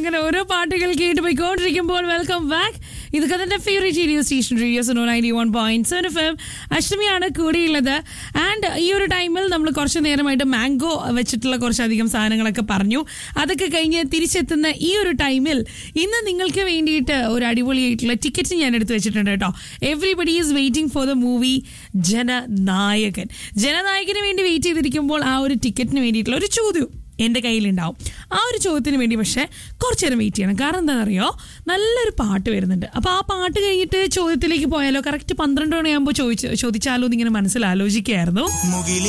അങ്ങനെ ഓരോ പാട്ടുകൾ കേട്ട് പോയിക്കൊണ്ടിരിക്കുമ്പോൾ വെൽക്കം ബാക്ക് ഇതൊക്കെ തന്നെ favourite radio station radio so ninety one point seven F M അഷ്ടമിയാണ് കൂടിയുള്ളത് ആൻഡ് ഈ ഒരു ടൈമിൽ നമ്മൾ കുറച്ച് നേരമായിട്ട് മാംഗോ വെച്ചിട്ടുള്ള കുറച്ചധികം സാധനങ്ങളൊക്കെ പറഞ്ഞു അതൊക്കെ കഴിഞ്ഞ് തിരിച്ചെത്തുന്ന ഈ ഒരു ടൈമിൽ ഇന്ന് നിങ്ങൾക്ക് വേണ്ടിയിട്ട് ഒരു അടിപൊളിയായിട്ടുള്ള ടിക്കറ്റ് ഞാൻ എടുത്തു വെച്ചിട്ടുണ്ട് കേട്ടോ everybody is waiting for the movie Jananayagan ജനനായകന് വേണ്ടി വെയിറ്റ് ചെയ്തിരിക്കുമ്പോൾ ആ ഒരു ടിക്കറ്റിന് വേണ്ടിയിട്ടുള്ള ഒരു ചോദ്യം എൻ്റെ കയ്യിലുണ്ടാവും ആ ഒരു ചോദ്യത്തിന് വേണ്ടി പക്ഷേ കുറച്ച് നേരം വെയിറ്റ് ചെയ്യണം കാരണം എന്താണെന്നറിയോ നല്ലൊരു പാട്ട് വരുന്നുണ്ട് അപ്പോൾ ആ പാട്ട് കഴിഞ്ഞിട്ട് ചോദ്യത്തിലേക്ക് പോയാലോ കറക്റ്റ് പന്ത്രണ്ട് മണിയാകുമ്പോൾ ചോദിച്ച് ചോദിച്ചാലോ എന്നിങ്ങനെ മനസ്സിൽ ആലോചിക്കുകയായിരുന്നു മുകിൽ